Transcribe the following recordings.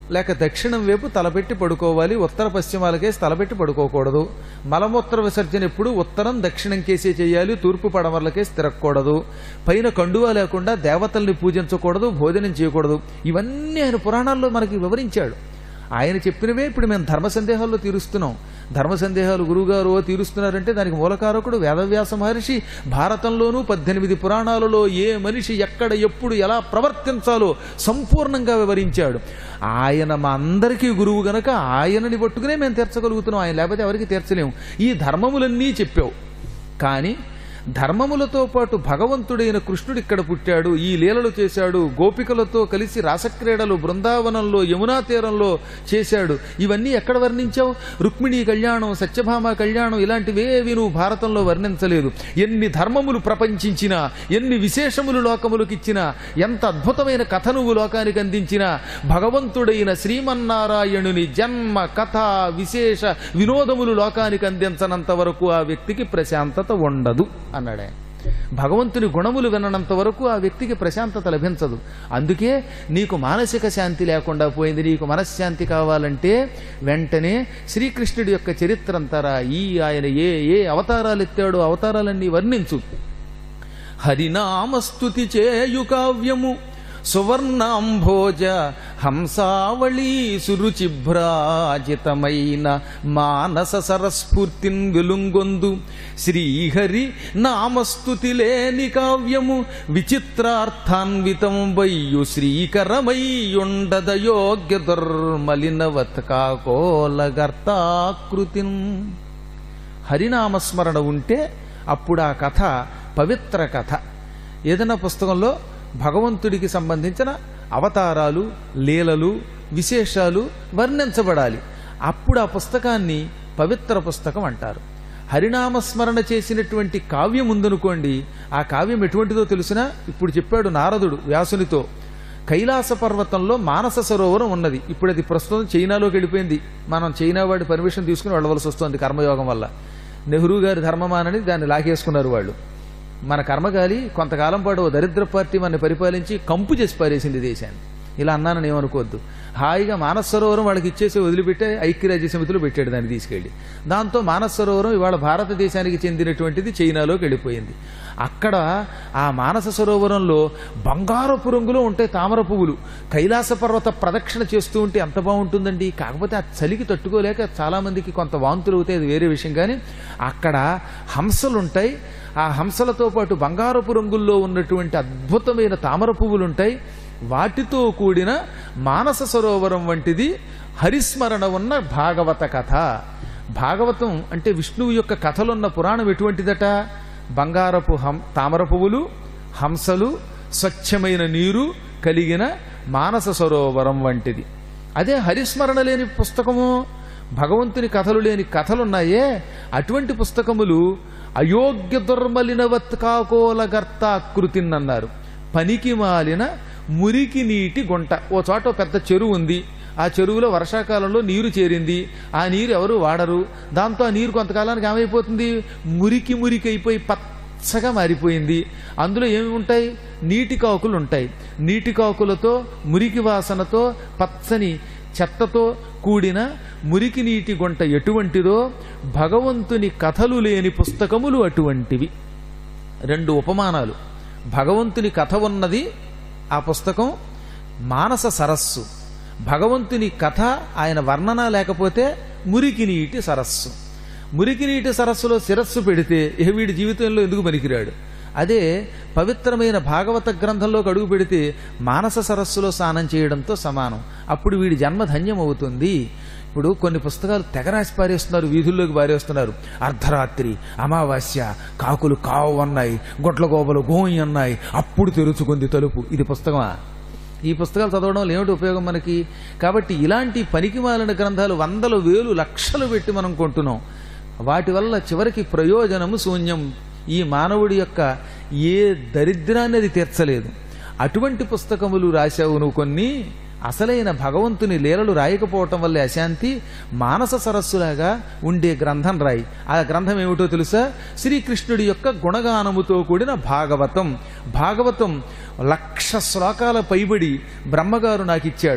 లేక దక్షిణం వైపు తలపెట్టి పడుకోవాలి ఉత్తర పశ్చిమాలకేసి తలపెట్టి పడుకోకూడదు మలమూత్ర విసర్జన ఎప్పుడు ఉత్తరం దక్షిణం కేసే చేయాలి తూర్పు పడమరలకేసి తిరగకూడదు పైన కండువా లేకుండా దేవతల్ని పూజించకూడదు భోజనం చేయకూడదు ఇవన్నీ ఆయన పురాణాల్లో మనకి వివరించాడు ఆయన చెప్పినవే ఇప్పుడు మేము ధర్మ సందేహాల్లో తీరుస్తున్నాం ధర్మ సందేహాలు గురువుగారు తీరుస్తున్నారంటే దానికి మూలకారకుడు వేదవ్యాస మహర్షి భారతంలోనూ పద్దెనిమిది పురాణాలలో ఏ మనిషి ఎక్కడ ఎప్పుడు ఎలా ప్రవర్తించాలో సంపూర్ణంగా వివరించాడు ఆయన మా అందరికీ గురువు గనక ఆయనని పట్టుకునే మేము తీర్చగలుగుతున్నాం ఆయన లేకపోతే ఎవరికి తీర్చలేము ఈ ధర్మములన్నీ చెప్పావు కానీ ధర్మములతో పాటు భగవంతుడైన కృష్ణుడు ఇక్కడ పుట్టాడు ఈ లీలలు చేశాడు గోపికలతో కలిసి రాసక్రీడలు బృందావనంలో యమునా తీరంలో చేశాడు ఇవన్నీ ఎక్కడ వర్ణించావు రుక్మిణీ కళ్యాణం సత్యభామ కళ్యాణం ఇలాంటివేవి నువ్వు భారతంలో వర్ణించలేదు ఎన్ని ధర్మములు ప్రపంచించినా ఎన్ని విశేషములు లోకములకు ఇచ్చినా ఎంత అద్భుతమైన కథ నువ్వు లోకానికి అందించినా భగవంతుడైన శ్రీమన్నారాయణుని జన్మ కథ విశేష వినోదములు లోకానికి అందించనంత వరకు ఆ వ్యక్తికి ప్రశాంతత ఉండదు అన్నాడు ఆయన భగవంతుని గుణములు విననంత వరకు ఆ వ్యక్తికి ప్రశాంతత లభించదు అందుకే నీకు మానసిక శాంతి లేకుండా పోయింది నీకు మనశ్శాంతి కావాలంటే వెంటనే శ్రీకృష్ణుడి యొక్క చరిత్ర అంతారా ఈ ఆయన ఏ ఏ అవతారాలు ఎత్తాడో అవతారాలన్నీ వర్ణించు హరినామస్తుతి చేయు కావ్యము సువర్ణాంభోజ హంసావళీ సురుచిభ్రాజితమైన మానస సరస్ఫూర్తిన్ వెలుంగొందు శ్రీహరి నామస్తుతి లేని కావ్యము విచిత్రార్థాన్వితం వయ్యు శ్రీకరమయ్యుండద యోగ్య దుర్మలినవత్ కాకోలగర్తాకృతిన్ హరినామస్మరణ ఉంటే అప్పుడు ఆ కథ పవిత్ర కథ ఏదైనా పుస్తకంలో భగవంతుడికి సంబంధించిన అవతారాలు లీలలు విశేషాలు వర్ణించబడాలి అప్పుడు ఆ పుస్తకాన్ని పవిత్ర పుస్తకం అంటారు హరినామస్మరణ చేసినటువంటి కావ్యం ఉందనుకోండి ఆ కావ్యం ఎటువంటిదో తెలిసినా ఇప్పుడు చెప్పాడు నారదుడు వ్యాసునితో కైలాస పర్వతంలో మానస సరోవరం ఉన్నది ఇప్పుడు అది ప్రస్తుతం చైనాలోకి వెళ్ళిపోయింది మనం చైనా వాడి పర్మిషన్ తీసుకుని వెళ్ళవలసి వస్తుంది కర్మయోగం వల్ల నెహ్రూ గారి ధర్మమానని దాన్ని లాగేసుకున్నారు వాళ్ళు మన కర్మగాలి కొంతకాలం పాటు ఓ దరిద్ర పార్టీ మన పరిపాలించి కంపు చేసి పారేసింది దేశాన్ని ఇలా అన్నానని ఏమనుకోవద్దు హాయిగా మానస సరోవరం వాళ్ళకి ఇచ్చేసి వదిలిపెట్టే ఐక్యరాజ్య సమితిలో పెట్టాడు దాన్ని తీసుకెళ్లి దాంతో మానస సరోవరం ఇవాళ భారతదేశానికి చెందినటువంటిది చైనాలోకి వెళ్ళిపోయింది అక్కడ ఆ మానస సరోవరంలో బంగారపు రంగులో ఉంటాయి తామర పువ్వులు కైలాస పర్వత ప్రదక్షిణ చేస్తూ ఉంటే ఎంత బాగుంటుందండి కాకపోతే ఆ చలికి తట్టుకోలేక చాలా మందికి కొంత వాంతులు అవుతాయి అది వేరే విషయం కానీ అక్కడ హంసలు ఉంటాయి ఆ హంసలతో పాటు బంగారపు రంగుల్లో ఉన్నటువంటి అద్భుతమైన తామర పువ్వులు ఉంటాయి వాటితో కూడిన మానస సరోవరం వంటిది హరిస్మరణ ఉన్న భాగవత కథ భాగవతం అంటే విష్ణువు యొక్క కథలున్న పురాణం ఎటువంటిదట బంగారపు హం తామర పువ్వులు హంసలు స్వచ్ఛమైన నీరు కలిగిన మానస సరోవరం వంటిది అదే హరిస్మరణ లేని పుస్తకము భగవంతుని కథలు లేని కథలున్నాయే అటువంటి పుస్తకములు అయోగ్య దుర్మలినవత్ కాకోలగర్త అన్నారు పనికి మాలిన మురికి నీటి గుంట ఓ చోట ఓ పెద్ద చెరువు ఉంది ఆ చెరువులో వర్షాకాలంలో నీరు చేరింది ఆ నీరు ఎవరు వాడరు దాంతో ఆ నీరు కొంతకాలానికి ఏమైపోతుంది మురికి మురికి అయిపోయి పచ్చగా మారిపోయింది అందులో ఏమి ఉంటాయి నీటి కాకులు ఉంటాయి నీటి కాకులతో మురికి వాసనతో పచ్చని చెత్తతో కూడిన మురికి నీటి గుంట ఎటువంటిదో భగవంతుని కథలు లేని పుస్తకములు అటువంటివి రెండు ఉపమానాలు భగవంతుని కథ ఉన్నది ఆ పుస్తకం మానస సరస్సు భగవంతుని కథ ఆయన వర్ణన లేకపోతే మురికి నీటి సరస్సు మురికి నీటి సరస్సులో శిరస్సు పెడితే ఇహ వీడి జీవితంలో ఎందుకు పనికిరాడు అదే పవిత్రమైన భాగవత గ్రంథంలోకి అడుగు పెడితే మానస సరస్సులో స్నానం చేయడంతో సమానం అప్పుడు వీడి జన్మ ధన్యమవుతుంది ఇప్పుడు కొన్ని పుస్తకాలు తెగరాసి పారేస్తున్నారు వీధుల్లోకి పారేస్తున్నారు అర్ధరాత్రి అమావాస్య కాకులు కావు అన్నాయి గొడ్ల గోబలు గోయి అన్నాయి అప్పుడు తెరుచుకుంది తలుపు ఇది పుస్తకమా ఈ పుస్తకాలు చదవడం వల్ల ఏమిటి ఉపయోగం మనకి కాబట్టి ఇలాంటి పనికిమాలిన గ్రంథాలు వందలు వేలు లక్షలు పెట్టి మనం కొంటున్నాం వాటి వల్ల చివరికి ప్రయోజనము శూన్యం ఈ మానవుడి యొక్క ఏ దరిద్రాన్ని అది తీర్చలేదు అటువంటి పుస్తకములు రాశావు నువ్వు కొన్ని అసలైన భగవంతుని లీలలు రాయకపోవటం వల్లే అశాంతి మానస సరస్సులాగా ఉండే గ్రంథం రాయి ఆ గ్రంథం ఏమిటో తెలుసా శ్రీకృష్ణుడి యొక్క గుణగానముతో కూడిన భాగవతం భాగవతం లక్ష శ్లోకాల పైబడి బ్రహ్మగారు నాకు ఇచ్చాడు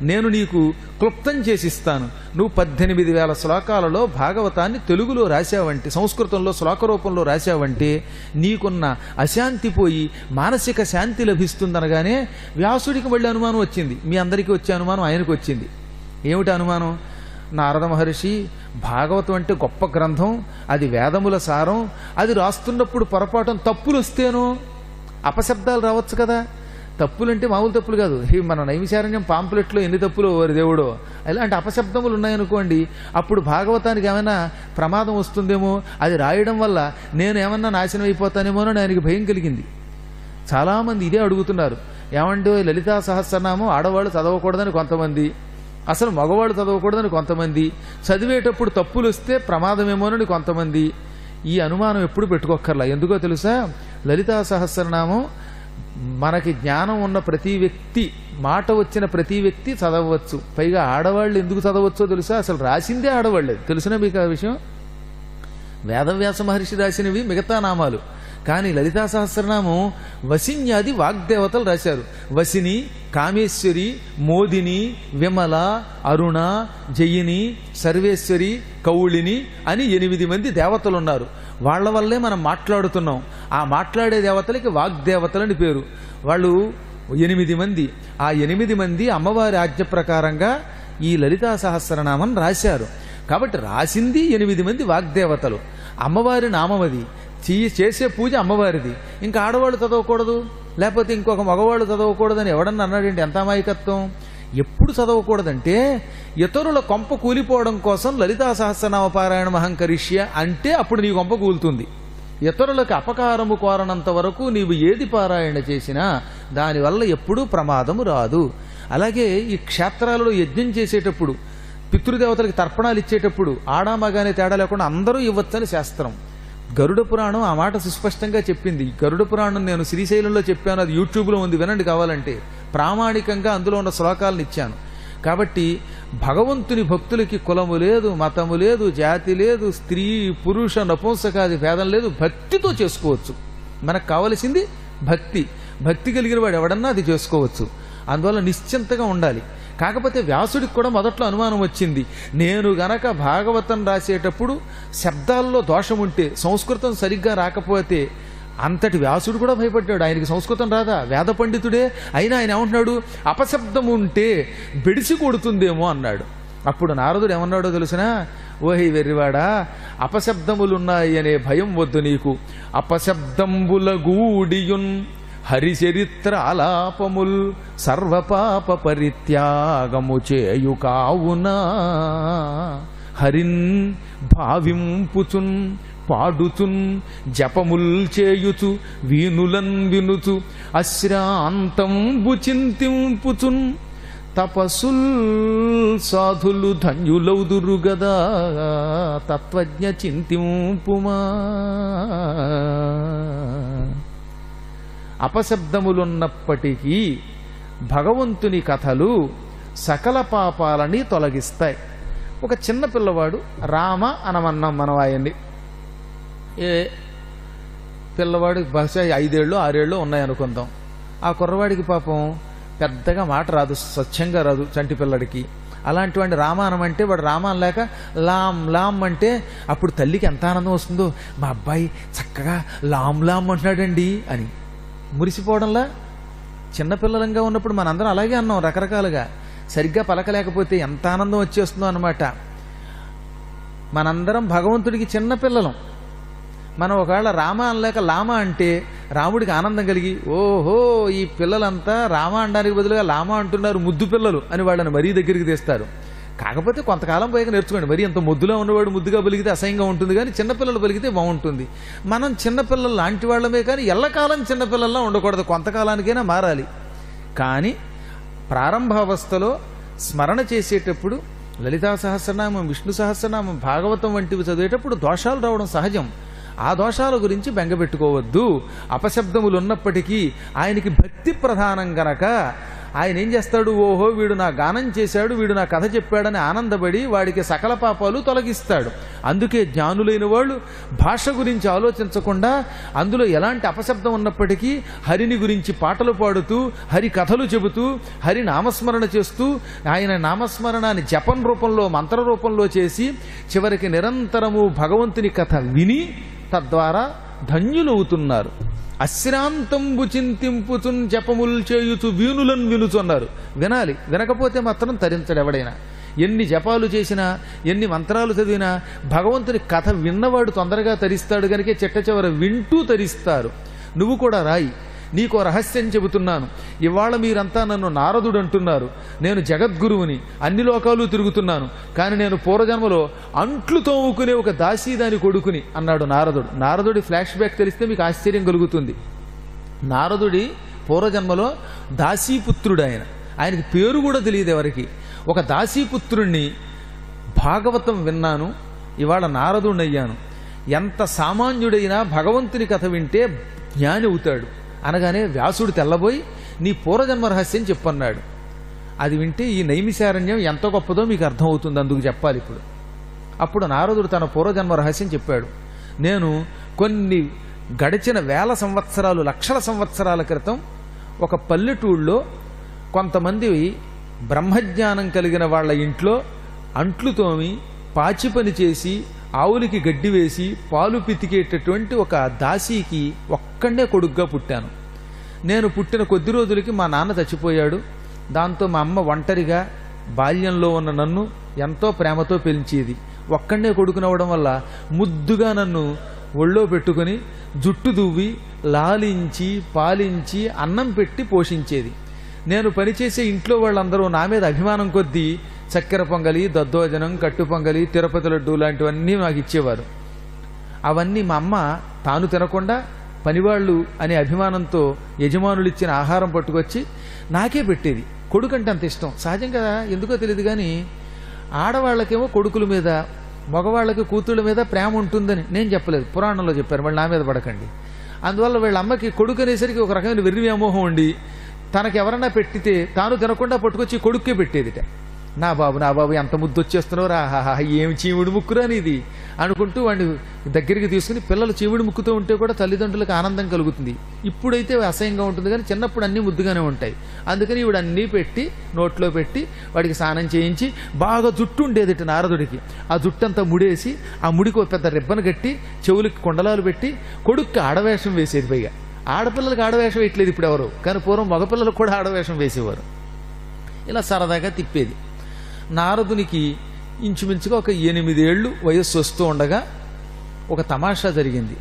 నేను నీకు క్లుప్తం చేసిస్తాను నువ్వు పద్దెనిమిది వేల శ్లోకాలలో భాగవతాన్ని తెలుగులో రాశావంటే సంస్కృతంలో శ్లోక రూపంలో రాశావంటే నీకున్న అశాంతి పోయి మానసిక శాంతి లభిస్తుందనగానే వ్యాసుడికి మళ్ళీ అనుమానం వచ్చింది మీ అందరికీ వచ్చే అనుమానం ఆయనకు వచ్చింది ఏమిటి అనుమానం నారద మహర్షి భాగవతం అంటే గొప్ప గ్రంథం అది వేదముల సారం అది రాస్తున్నప్పుడు పొరపాటున తప్పులు వస్తేనో అపశబ్దాలు రావచ్చు కదా తప్పులంటే మామూలు తప్పులు కాదు ఈ మన నైమిశారణ్యం పాంపులెట్లో ఎన్ని తప్పులు వారి దేవుడో ఇలాంటి అపశబ్దములు ఉన్నాయనుకోండి అప్పుడు భాగవతానికి ఏమైనా ప్రమాదం వస్తుందేమో అది రాయడం వల్ల నేను ఏమన్నా నాశనం అయిపోతానేమో అని ఆయనకి భయం కలిగింది చాలామంది ఇదే అడుగుతున్నారు ఏమంటే లలితా సహస్రనామం ఆడవాళ్ళు చదవకూడదని కొంతమంది అసలు మగవాళ్ళు చదవకూడదని కొంతమంది చదివేటప్పుడు తప్పులు వస్తే ప్రమాదమేమోనని కొంతమంది ఈ అనుమానం ఎప్పుడు పెట్టుకోక్కర్లా ఎందుకో తెలుసా లలితా సహస్రనామం మనకి జ్ఞానం ఉన్న ప్రతి వ్యక్తి మాట వచ్చిన ప్రతి వ్యక్తి చదవచ్చు పైగా ఆడవాళ్ళు ఎందుకు చదవచ్చో తెలుసా అసలు రాసిందే ఆడవాళ్ళే తెలుసునా మీకు ఆ విషయం వేదవ్యాస మహర్షి రాసినవి మిగతా నామాలు కానీ లలితా సహస్రనామం వసిన్యాది వాగ్దేవతలు రాశారు వసిని కామేశ్వరి మోదిని విమల అరుణ జయిని సర్వేశ్వరి కౌళిని అని ఎనిమిది మంది దేవతలు ఉన్నారు వాళ్ళ వల్లే మనం మాట్లాడుతున్నాం ఆ మాట్లాడే దేవతలకి వాగ్దేవతలని పేరు వాళ్ళు ఎనిమిది మంది ఆ ఎనిమిది మంది అమ్మవారి ఆజ్ఞ ప్రకారంగా ఈ లలితా సహస్రనామం రాశారు కాబట్టి రాసింది ఎనిమిది మంది వాగ్దేవతలు అమ్మవారి నామం అది చీ- చేసే పూజ అమ్మవారిది ఇంకా ఆడవాళ్ళు చదవకూడదు లేకపోతే ఇంకొక మగవాళ్ళు చదవకూడదని ఎవడన్నా అన్నాడంటే ఎంత అమాయకత్వం ఎప్పుడు చదవకూడదంటే ఇతరుల కొంప కూలిపోవడం కోసం లలితా సహస్రనామ పారాయణ మహంకరిష్య అంటే అప్పుడు నీ కొంప కూలుతుంది ఇతరులకు అపకారము కోరనంత వరకు నీవు ఏది పారాయణ చేసినా దానివల్ల ఎప్పుడూ ప్రమాదము రాదు అలాగే ఈ క్షేత్రాలలో యజ్ఞం చేసేటప్పుడు పితృదేవతలకి తర్పణాలు ఇచ్చేటప్పుడు ఆడా మగానే తేడా లేకుండా అందరూ ఇవ్వచ్చని శాస్త్రం గరుడ పురాణం ఆ మాట సుస్పష్టంగా చెప్పింది గరుడ పురాణం నేను శ్రీశైలంలో చెప్పాను అది యూట్యూబ్లో ఉంది వినండి కావాలంటే ప్రామాణికంగా అందులో ఉన్న శ్లోకాలను ఇచ్చాను కాబట్టి భగవంతుని భక్తులకి కులము లేదు మతము లేదు జాతి లేదు స్త్రీ పురుష నపుంసకాది భేదం లేదు భక్తితో చేసుకోవచ్చు మనకు కావలసింది భక్తి భక్తి కలిగిన వాడు ఎవడన్నా అది చేసుకోవచ్చు అందువల్ల నిశ్చింతగా ఉండాలి కాకపోతే వ్యాసుడికి కూడా మొదట్లో అనుమానం వచ్చింది నేను గనక భాగవతం రాసేటప్పుడు శబ్దాల్లో దోషం ఉంటే సంస్కృతం సరిగ్గా రాకపోతే అంతటి వ్యాసుడు కూడా భయపడ్డాడు ఆయనకి సంస్కృతం రాదా వేద పండితుడే అయినా ఆయన ఏమంటున్నాడు అపశబ్దం ఉంటే బెడిసి కొడుతుందేమో అన్నాడు అప్పుడు నారదుడు ఏమన్నాడో తెలుసునా ఓహి వెర్రివాడా అపశబ్దములున్నాయి అనే భయం వద్దు నీకు అపశబ్దంబుల గూడియున్ హరిచరిత్ర ఆలాపముల్ సర్వపాప పరిత్యాగము చేయు కావునా హరిన్ భావింపుచున్ పాడుచున్ జపముల్ చేయుచు వీనులన్ వినుచు అశ్రాంతంబు చింతింపుచున్ తపస్సుల్ సాధులు ధన్యులౌదురు గదా తత్వజ్ఞ చింతింపుమా అపశబ్దములున్నప్పటికీ భగవంతుని కథలు సకల పాపాలని తొలగిస్తాయి ఒక చిన్న పిల్లవాడు రామ అనమన్నాం మనం ఆయన్ని ఏ పిల్లవాడికి బహుశా ఐదేళ్ళు ఆరేళ్ళు ఉన్నాయనుకుందాం ఆ కుర్రవాడికి పాపం పెద్దగా మాట రాదు స్వచ్ఛంగా రాదు చంటి పిల్లడికి అలాంటి వాడిని రామానం అంటే వాడు రామాన్ లేక లాం లాం అంటే అప్పుడు తల్లికి ఎంత ఆనందం వస్తుందో మా అబ్బాయి చక్కగా లాం లాం అంటున్నాడండి అని మురిసిపోవడంలా చిన్నపిల్లలంగా ఉన్నప్పుడు మనందరం అలాగే అన్నాం రకరకాలుగా సరిగ్గా పలకలేకపోతే ఎంత ఆనందం వచ్చేస్తుందో అనమాట మనందరం భగవంతుడికి చిన్నపిల్లలం మనం ఒకవేళ రామ అనలేక లామ అంటే రాముడికి ఆనందం కలిగి ఓహో ఈ పిల్లలంతా రామ అనడానికి బదులుగా లామ అంటున్నారు ముద్దు పిల్లలు అని వాళ్ళని మరీ దగ్గరికి తీస్తారు కాకపోతే కొంతకాలం పోయాక నేర్చుకోండి మరి అంత ముద్దులో ఉన్నవాడు ముద్దుగా పలికితే అసహ్యంగా ఉంటుంది కానీ చిన్నపిల్లలు పలికితే బాగుంటుంది మనం చిన్నపిల్లలు లాంటి వాళ్ళమే కానీ ఎల్లకాలం చిన్నపిల్లల్లా ఉండకూడదు కొంతకాలానికైనా మారాలి కానీ ప్రారంభావస్థలో స్మరణ చేసేటప్పుడు లలితా సహస్రనామం విష్ణు సహస్రనామం భాగవతం వంటివి చదివేటప్పుడు దోషాలు రావడం సహజం ఆ దోషాల గురించి బెంగపెట్టుకోవద్దు అపశబ్దములు ఉన్నప్పటికీ ఆయనకి భక్తి ప్రధానం గనక ఆయన ఏం చేస్తాడు ఓహో వీడు నా గానం చేశాడు వీడు నా కథ చెప్పాడని ఆనందపడి వాడికి సకల పాపాలు తొలగిస్తాడు అందుకే జ్ఞానులైన వాళ్ళు భాష గురించి ఆలోచించకుండా అందులో ఎలాంటి అపశబ్దం ఉన్నప్పటికీ హరిని గురించి పాటలు పాడుతూ హరి కథలు చెబుతూ హరి నామస్మరణ చేస్తూ ఆయన నామస్మరణాన్ని జపం రూపంలో మంత్ర రూపంలో చేసి చివరికి నిరంతరము భగవంతుని కథ విని తద్వారా ధన్యులవుతున్నారు అశ్రాంతంబు చింతింపుచున్ జపముల్ చేయుచు వీణులను వినుచున్నారు వినాలి వినకపోతే మాత్రం తరించడు ఎవడైనా ఎన్ని జపాలు చేసినా ఎన్ని మంత్రాలు చదివినా భగవంతుని కథ విన్నవాడు తొందరగా తరిస్తాడు గనుక చిట్ట చివర వింటూ తరిస్తారు నువ్వు కూడా రాయి నీకో రహస్యం చెబుతున్నాను ఇవాళ మీరంతా నన్ను నారదుడు అంటున్నారు నేను జగద్గురువుని అన్ని లోకాలు తిరుగుతున్నాను కానీ నేను పూర్వజన్మలో అంట్లు తోముకునే ఒక దాసీదాని కొడుకుని అన్నాడు నారదుడు నారదుడి ఫ్లాష్ బ్యాక్ తెలిస్తే మీకు ఆశ్చర్యం కలుగుతుంది నారదుడి పూర్వజన్మలో దాసీపుత్రుడు ఆయన ఆయనకి పేరు కూడా తెలియదు ఎవరికి ఒక దాసీపుత్రుణ్ణి భాగవతం విన్నాను ఇవాళ నారదుణ్ణయ్యాను ఎంత సామాన్యుడైనా భగవంతుని కథ వింటే జ్ఞాని అవుతాడు అనగానే వ్యాసుడు తెల్లబోయి నీ పూర్వజన్మ రహస్యం చెప్పన్నాడు అది వింటే ఈ నైమిశారణ్యం ఎంత గొప్పదో మీకు అర్థమవుతుంది అందుకు చెప్పాలి ఇప్పుడు అప్పుడు నారదుడు తన పూర్వజన్మ రహస్యం చెప్పాడు నేను కొన్ని గడిచిన వేల సంవత్సరాలు లక్షల సంవత్సరాల క్రితం ఒక పల్లెటూళ్ళలో కొంతమంది బ్రహ్మజ్ఞానం కలిగిన వాళ్ళ ఇంట్లో అంట్లు తోమి పాచి పని చేసి ఆవులకి గడ్డి వేసి పాలు పితికేటటువంటి ఒక దాసీకి ఒక్కడే కొడుగ్గా పుట్టాను నేను పుట్టిన కొద్ది రోజులకి మా నాన్న చచ్చిపోయాడు దాంతో మా అమ్మ ఒంటరిగా బాల్యంలో ఉన్న నన్ను ఎంతో ప్రేమతో పెంచేది ఒక్కడే కొడుకునవడం వల్ల ముద్దుగా నన్ను ఒళ్ళో పెట్టుకుని జుట్టు దువ్వి లాలించి పాలించి అన్నం పెట్టి పోషించేది నేను పనిచేసే ఇంట్లో వాళ్ళందరూ నా మీద అభిమానం కొద్దీ చక్కెర పొంగలి దద్దోజనం కట్టు పొంగలి తిరుపతి లడ్డు లాంటివన్నీ నాకు ఇచ్చేవారు అవన్నీ మా అమ్మ తాను తినకుండా పనివాళ్ళు అనే అభిమానంతో యజమానులు ఇచ్చిన ఆహారం పట్టుకొచ్చి నాకే పెట్టేది కొడుకంటే అంత ఇష్టం సహజంగా ఎందుకో తెలియదు కానీ ఆడవాళ్ళకేమో కొడుకుల మీద మగవాళ్ళకి కూతుళ్ళ మీద ప్రేమ ఉంటుందని నేను చెప్పలేదు పురాణంలో చెప్పారు మళ్ళీ నా మీద పడకండి అందువల్ల వీళ్ళ అమ్మకి కొడుకు అనేసరికి ఒక రకమైన వెర్రి వ్యామోహం ఉండి తనకి ఎవరన్నా పెట్టితే తాను తినకుండా పట్టుకొచ్చి కొడుక్కే పెట్టేదిట నా బాబు నా బాబు ఎంత ముద్దు వచ్చేస్తున్నావురా ఆహాహా ఏమి చీవుడు ముక్కురా నీది అనుకుంటూ వాడిని దగ్గరికి తీసుకుని పిల్లలు చీవుడు ముక్కుతూ ఉంటే కూడా తల్లిదండ్రులకు ఆనందం కలుగుతుంది ఇప్పుడైతే అసహ్యంగా ఉంటుంది కానీ చిన్నప్పుడు అన్నీ ముద్దుగానే ఉంటాయి అందుకని ఇవిడ అన్నీ పెట్టి నోట్లో పెట్టి వాడికి స్నానం చేయించి బాగా జుట్టు ఉండేదిట నారదుడికి ఆ జుట్టు అంతా ముడేసి ఆ ముడికి ఒక పెద్ద రిబ్బన్ కట్టి చెవులకి కొండలాలు పెట్టి కొడుక్కి ఆడవేషం వేసేది పైగా ఆడపిల్లలకు ఆడవేషం వేయట్లేదు ఇప్పుడు ఎవరు కానీ పూర్వం మగపిల్లలకు కూడా ఆడవేషం వేసేవారు ఇలా సరదాగా తిప్పేది నారదునికి ఇంచుమించుగా ఒక ఎనిమిదేళ్లు వయస్సు వస్తూ ఉండగా ఒక తమాషా జరిగింది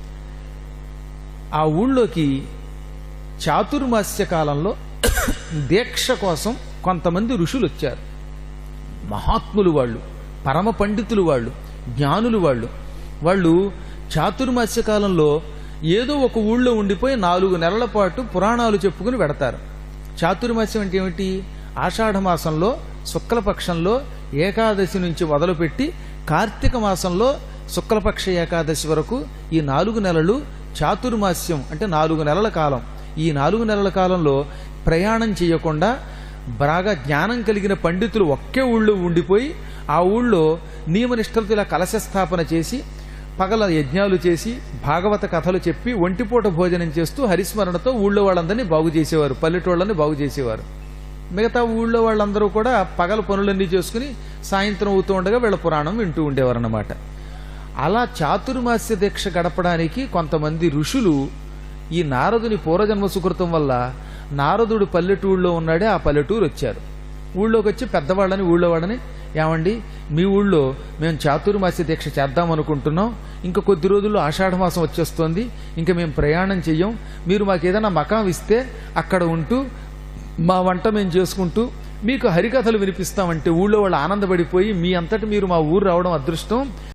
ఆ ఊళ్ళోకి చాతుర్మాస్య కాలంలో దీక్ష కోసం కొంతమంది ఋషులు వచ్చారు మహాత్ములు వాళ్ళు పరమ పండితులు వాళ్ళు జ్ఞానులు వాళ్ళు వాళ్ళు చాతుర్మాస్య కాలంలో ఏదో ఒక ఊళ్ళో ఉండిపోయి నాలుగు నెలల పాటు పురాణాలు చెప్పుకుని పెడతారు చాతుర్మాస్యం అంటే ఏమిటి ఆషాఢ మాసంలో శుక్లపక్షంలో ఏకాదశి నుంచి మొదలుపెట్టి కార్తీక మాసంలో శుక్లపక్ష ఏకాదశి వరకు ఈ నాలుగు నెలలు చాతుర్మాస్యం అంటే నాలుగు నెలల కాలం ఈ నాలుగు నెలల కాలంలో ప్రయాణం చేయకుండా బాగా జ్ఞానం కలిగిన పండితులు ఒకే ఊళ్ళో ఉండిపోయి ఆ ఊళ్ళో నియమనిష్టలతో ఇలా కలశ స్థాపన చేసి పగల యజ్ఞాలు చేసి భాగవత కథలు చెప్పి ఒంటిపూట భోజనం చేస్తూ హరిస్మరణతో ఊళ్ళో వాళ్ళందరినీ బాగు చేసేవారు పల్లెటూళ్ళని బాగు చేసేవారు మిగతా ఊళ్ళో వాళ్ళందరూ కూడా పగల పనులన్నీ చేసుకుని సాయంత్రం అవుతూ ఉండగా వీళ్ళ పురాణం వింటూ ఉండేవారు అన్నమాట అలా చాతుర్మాస్య దీక్ష గడపడానికి కొంతమంది ఋషులు ఈ నారదుని పూర్వజన్మ సుకృతం వల్ల నారదుడు పల్లెటూళ్ళలో ఉన్నాడే ఆ పల్లెటూరు వచ్చారు ఊళ్ళోకి వచ్చి పెద్దవాళ్ళని ఊళ్ళో వాళ్ళని ఏమండి మీ ఊళ్ళో మేము చాతుర్మాస్య దీక్ష చేద్దాం అనుకుంటున్నాం ఇంకా కొద్ది రోజుల్లో ఆషాఢ మాసం వచ్చేస్తోంది ఇంకా మేము ప్రయాణం చెయ్యం మీరు మాకు ఏదైనా మకాం ఇస్తే అక్కడ ఉంటూ మా వంట మేము చేసుకుంటూ మీకు హరికథలు వినిపిస్తామంటే ఊళ్ళో వాళ్ళు ఆనందపడిపోయి మీ అంతటి మీరు మా ఊరు రావడం అదృష్టం